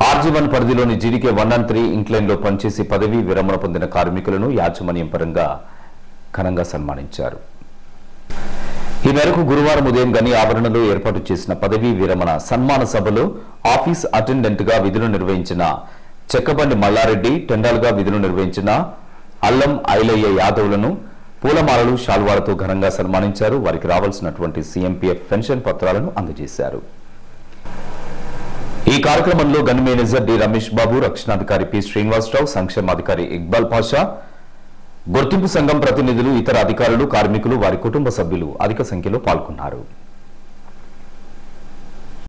RG one పరిధిలోని GDK one and three ఇంక్లైన్లో పనిచేసి పదవీ విరమణ పొందిన కార్మికులను యాజమాన్యం పరంగా ఘనంగా సన్మానించారు ఈ మేరకు గురువారం ఉదయం గని ఆవరణలో ఏర్పాటు చేసిన పదవీ విరమణ సన్మాన సభలో ఆఫీస్ అటెండెంట్ గా విధులు నిర్వహించిన చెక్కబండి మల్లారెడ్డి టెండాల్గా విధులు నిర్వహించిన అల్లం ఐలయ్య యాదవ్లను పూలమాలలు శాల్వాలతో ఘనంగా సన్మానించారు వారికి రావాల్సినటువంటి సీఎంపీఎఫ్ పెన్షన్ పత్రాలను అందజేశారు ఈ కార్యక్రమంలో గన్ మేనేజర్ డి రమేష్ బాబు రక్షణాధికారి పి శ్రీనివాసరావు సంక్షేమాధికారి ఇక్బాల్ పాషా గుర్తింపు సంఘం ప్రతినిధులు ఇతర అధికారులు కార్మికులు వారి కుటుంబ సభ్యులు అధిక సంఖ్యలో పాల్గొన్నారు